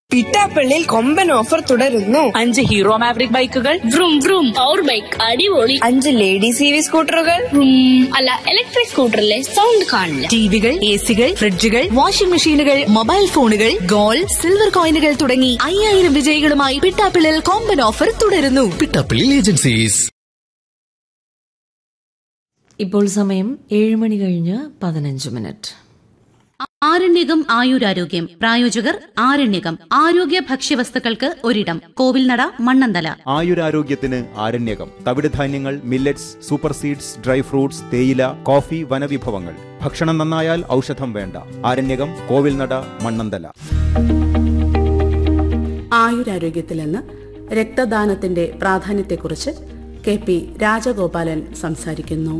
പിട്ടാപ്പള്ളിയിൽ കൊമ്പൻ ഓഫർ തുടരുന്നു അഞ്ച് ഹീറോ മാവറിക് ബൈക്കുകൾ vroom vroom പവർ ബൈക്ക് അടിപൊളി അഞ്ച് ലേഡീസ് ഇ വി സ്കൂട്ടറുകൾ vroom അല്ല ഇലക്ട്രിക് സ്കൂട്ടറിലെ സൗണ്ട് കാണില്ല ടിവികൾ എ സികൾ ഫ്രിഡ്ജുകൾ വാഷിംഗ് മെഷീനുകൾ മൊബൈൽ ഫോണുകൾ ഗോൾഡ് സിൽവർ കോയിനുകൾ തുടങ്ങി അയ്യായിരം വിജയികളുമായി പിട്ടാപ്പിളിൽ കോമ്പൻ ഓഫർ തുടരുന്നു പിട്ടാപ്പിള്ളി ഏജൻസീസ് ഇപ്പോൾ സമയം ഏഴ് മണി കഴിഞ്ഞ് പതിനഞ്ച് മിനിറ്റ് ആരണ്യകം ആയുരാരോഗ്യം പ്രായോജകർ ആരണ്യകം ആരോഗ്യ ഭക്ഷ്യവസ്തുക്കൾക്ക് ഒരിടം കോവിൽനട മണ്ണന്തല ആയുരാരോഗ്യത്തിന് ആരണ്യകം തവിടുധാന്യങ്ങൾ millets super seeds dry fruits തേയില കോഫി വനവിഭവങ്ങൾ ഭക്ഷണം നന്നായാൽ ഔഷധം വേണ്ട ആരണ്യകം കോവിൽനട മണ്ണന്തല ആയുരാരോഗ്യത്തിൽ നിന്ന് രക്തദാനത്തിന്റെ പ്രാധാന്യത്തെക്കുറിച്ച് കെ പി രാജഗോപാലൻ സംസാരിക്കുന്നു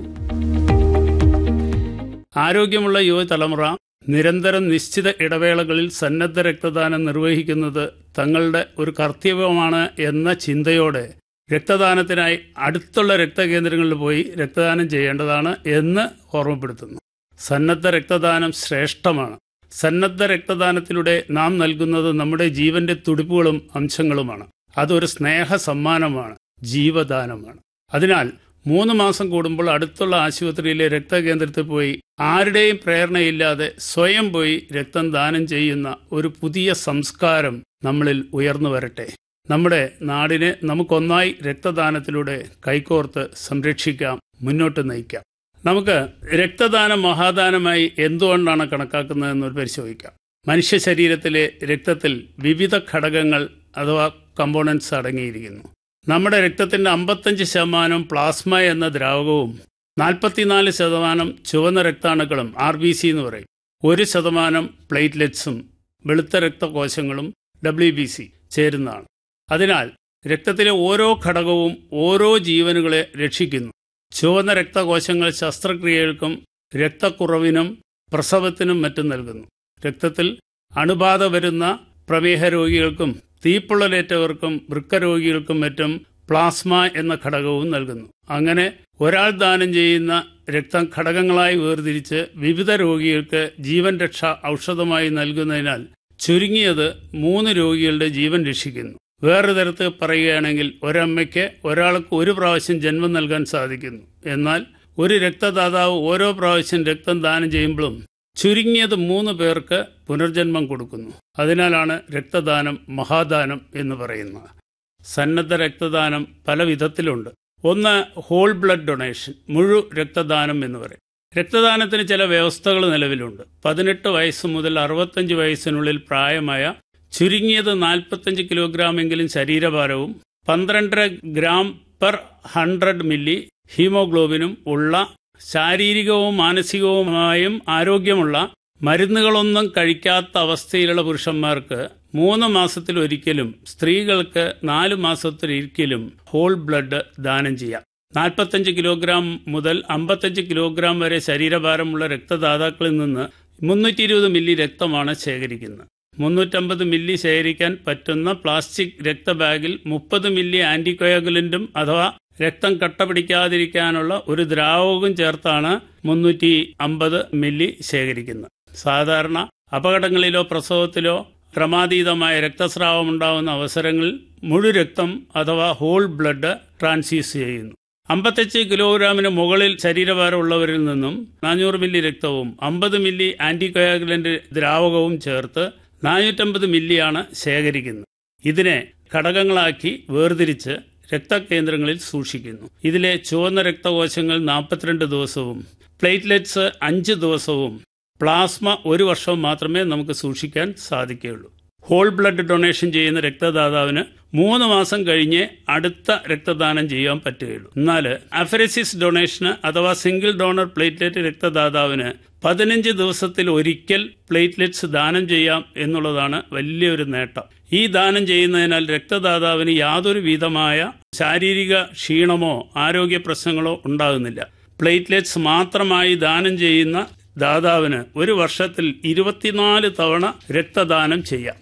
ആരോഗ്യമുള്ള യുവതലമുറ നിരന്തരം നിശ്ചിത ഇടവേളകളിൽ സന്നദ്ധ രക്തദാനം നിർവഹിക്കുന്നത് തങ്ങളുടെ ഒരു കർത്തവ്യമാണ് എന്ന ചിന്തയോടെ രക്തദാനത്തിനായി അടുത്തുള്ള രക്തകേന്ദ്രങ്ങളിൽ പോയി രക്തദാനം ചെയ്യേണ്ടതാണ് എന്ന് ഓർമ്മപ്പെടുത്തുന്നു സന്നദ്ധ രക്തദാനം ശ്രേഷ്ഠമാണ് സന്നദ്ധ രക്തദാനത്തിലൂടെ നാം നൽകുന്നത് നമ്മുടെ ജീവന്റെ തുടിപ്പുകളും അംശങ്ങളുമാണ് അതൊരു സ്നേഹ സമ്മാനമാണ് ജീവദാനമാണ് അതിനാൽ മൂന്ന് മാസം കൂടുമ്പോൾ അടുത്തുള്ള ആശുപത്രിയിലെ രക്തകേന്ദ്രത്തിൽ പോയി ആരുടെയും പ്രേരണയില്ലാതെ സ്വയം പോയി രക്തം ദാനം ചെയ്യുന്ന ഒരു പുതിയ സംസ്കാരം നമ്മളിൽ ഉയർന്നു വരട്ടെ നമ്മുടെ നാടിനെ നമുക്കൊന്നായി രക്തദാനത്തിലൂടെ കൈകോർത്ത് സംരക്ഷിക്കാം മുന്നോട്ട് നയിക്കാം നമുക്ക് രക്തദാനം മഹാദാനമായി എന്തുകൊണ്ടാണ് കണക്കാക്കുന്നതെന്ന് പരിശോധിക്കാം മനുഷ്യ ശരീരത്തിലെ രക്തത്തിൽ വിവിധ ഘടകങ്ങൾ അഥവാ കമ്പോണൻസ് അടങ്ങിയിരിക്കുന്നു നമ്മുടെ രക്തത്തിന്റെ അമ്പത്തഞ്ച് ശതമാനം പ്ലാസ്മ എന്ന ദ്രാവകവും നാൽപ്പത്തിനാല് ശതമാനം ചുവന്ന രക്താണുക്കളും ആർ ബി സി എന്ന് പറയും ഒരു ശതമാനം പ്ലേറ്റ്ലെറ്റ്സും വെളുത്ത രക്തകോശങ്ങളും ഡബ്ല്യു ബി സി ചേരുന്നതാണ് അതിനാൽ രക്തത്തിലെ ഓരോ ഘടകവും ഓരോ ജീവനുകളെ രക്ഷിക്കുന്നു ചുവന്ന രക്തകോശങ്ങൾ ശസ്ത്രക്രിയകൾക്കും രക്തക്കുറവിനും പ്രസവത്തിനും മറ്റും നൽകുന്നു രക്തത്തിൽ അണുബാധ വരുന്ന പ്രമേഹ രോഗികൾക്കും തീപ്പൊള്ളലേറ്റവർക്കും വൃക്കരോഗികൾക്കും മറ്റും പ്ലാസ്മ എന്ന ഘടകവും നൽകുന്നു അങ്ങനെ ഒരാൾ ദാനം ചെയ്യുന്ന രക്തം ഘടകങ്ങളായി വേർതിരിച്ച് വിവിധ രോഗികൾക്ക് ജീവൻ രക്ഷ ഔഷധമായി നൽകുന്നതിനാൽ ചുരുങ്ങിയത് മൂന്ന് രോഗികളുടെ ജീവൻ രക്ഷിക്കുന്നു വേറെ തരത്തിൽ പറയുകയാണെങ്കിൽ ഒരമ്മയ്ക്ക് ഒരാൾക്ക് ഒരു പ്രാവശ്യം ജന്മം നൽകാൻ സാധിക്കുന്നു എന്നാൽ ഒരു രക്തദാതാവ് ഓരോ പ്രാവശ്യം രക്തം ദാനം ചെയ്യുമ്പോഴും ചുരുങ്ങിയത് മൂന്ന് പേർക്ക് പുനർജന്മം കൊടുക്കുന്നു അതിനാലാണ് രക്തദാനം മഹാദാനം എന്ന് പറയുന്നത് സന്നദ്ധ രക്തദാനം പല വിധത്തിലുണ്ട് ഒന്ന് ഹോൾ ബ്ലഡ് ഡൊണേഷൻ മുഴു രക്തദാനം എന്ന് പറയും രക്തദാനത്തിന് ചില വ്യവസ്ഥകൾ നിലവിലുണ്ട് പതിനെട്ട് വയസ്സ് മുതൽ അറുപത്തഞ്ച് വയസ്സിനുള്ളിൽ പ്രായമായ ചുരുങ്ങിയത് നാൽപ്പത്തഞ്ച് കിലോഗ്രാമെങ്കിലും ശരീരഭാരവും പന്ത്രണ്ടര ഗ്രാം പെർ ഹൺഡ്രഡ് മില്ലി ഹീമോഗ്ലോബിനും ഉള്ള ശാരീരികവും മാനസികവുമായും ആരോഗ്യമുള്ള മരുന്നുകളൊന്നും കഴിക്കാത്ത അവസ്ഥയിലുള്ള പുരുഷന്മാർക്ക് മൂന്ന് മാസത്തിലൊരിക്കലും സ്ത്രീകൾക്ക് നാല് മാസത്തിലൊരിക്കലും ഹോൾ ബ്ലഡ് ദാനം ചെയ്യാം നാൽപ്പത്തഞ്ച് കിലോഗ്രാം മുതൽ അമ്പത്തഞ്ച് കിലോഗ്രാം വരെ ശരീരഭാരമുള്ള രക്തദാതാക്കളിൽ നിന്ന് മുന്നൂറ്റി ഇരുപത് മില്ലി രക്തമാണ് ശേഖരിക്കുന്നത് മുന്നൂറ്റമ്പത് മില്ലി ശേഖരിക്കാൻ പറ്റുന്ന പ്ലാസ്റ്റിക് രക്തബാഗിൽ മുപ്പത് മില്ലി ആന്റികോയാഗുലന്റും അഥവാ രക്തം കട്ട പിടിക്കാതിരിക്കാനുള്ള ഒരു ദ്രാവകവും ചേർത്താണ് മുന്നൂറ്റി അമ്പത് മില്ലി ശേഖരിക്കുന്നത് സാധാരണ അപകടങ്ങളിലോ പ്രസവത്തിലോ ക്രമാതീതമായ രക്തസ്രാവം ഉണ്ടാകുന്ന അവസരങ്ങളിൽ മുഴു രക്തം അഥവാ ഹോൾ ബ്ലഡ് ട്രാൻസ്ഫ്യൂസ് ചെയ്യുന്നു അമ്പത്തഞ്ച് കിലോഗ്രാമിന് മുകളിൽ ശരീരഭാരമുള്ളവരിൽ നിന്നും നാനൂറ് മില്ലി രക്തവും അമ്പത് മില്ലി ആന്റികോയാഗുലന്റ് ദ്രാവകവും ചേർത്ത് നാനൂറ്റമ്പത് മില്ലിയാണ് ശേഖരിക്കുന്നത് ഇതിനെ ഘടകങ്ങളാക്കി വേർതിരിച്ച് രക്തകേന്ദ്രങ്ങളിൽ സൂക്ഷിക്കുന്നു ഇതിലെ ചുവന്ന രക്തകോശങ്ങൾ നാൽപ്പത്തിരണ്ട് ദിവസവും പ്ലേറ്റ്ലെറ്റ്സ് അഞ്ച് ദിവസവും പ്ലാസ്മ ഒരു വർഷവും മാത്രമേ നമുക്ക് സൂക്ഷിക്കാൻ സാധിക്കുകയുള്ളൂ ഹോൾ ബ്ലഡ് ഡൊണേഷൻ ചെയ്യുന്ന രക്തദാതാവിന് മൂന്ന് മാസം കഴിഞ്ഞ് അടുത്ത രക്തദാനം ചെയ്യാൻ പറ്റുകയുള്ളൂ എന്നാൽ അഫരസിസ് ഡൊണേഷന് അഥവാ സിംഗിൾ ഡോണർ പ്ലേറ്റ്ലെറ്റ് രക്തദാതാവിന് പതിനഞ്ച് ദിവസത്തിൽ ഒരിക്കൽ പ്ലേറ്റ്ലെറ്റ്സ് ദാനം ചെയ്യാം എന്നുള്ളതാണ് വലിയൊരു നേട്ടം ഈ ദാനം ചെയ്യുന്നതിനാൽ രക്തദാതാവിന് യാതൊരു വിധമായ ശാരീരിക ക്ഷീണമോ ആരോഗ്യ പ്രശ്നങ്ങളോ ഉണ്ടാകുന്നില്ല പ്ലേറ്റ്ലെറ്റ്സ് മാത്രമായി ദാനം ചെയ്യുന്ന ദാതാവിന് ഒരു വർഷത്തിൽ ഇരുപത്തിനാല് തവണ രക്തദാനം ചെയ്യാം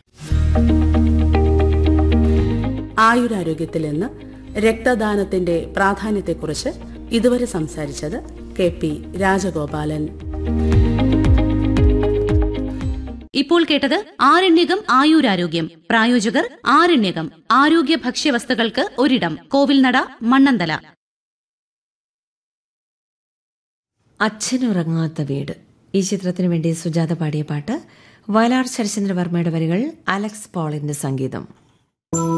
ആയുരാരോഗ്യത്തിൽ നിന്ന് രക്തദാനത്തിന്റെ പ്രാധാന്യത്തെക്കുറിച്ച് ഇതുവരെ സംസാരിച്ചത് കെ പി രാജഗോപാലൻ ഇപ്പോൾ കേട്ടത് ആരണ്യകം ആയുരാരോഗ്യം പ്രായോജകർ ആരണ്യകം ആരോഗ്യ ഭക്ഷ്യവസ്തുക്കൾക്ക് ഒരിടം കോവിൽനട മണ്ണന്തല അച്ഛനുറങ്ങാത്ത വീട് ഈ ചിത്രത്തിനു വേണ്ടി സുജാത പാടിയ പാട്ട് വയലാർ ശരചന്ദ്രവർമ്മയുടെ വരികൾ അലക്സ് പോളിന്റെ സംഗീതം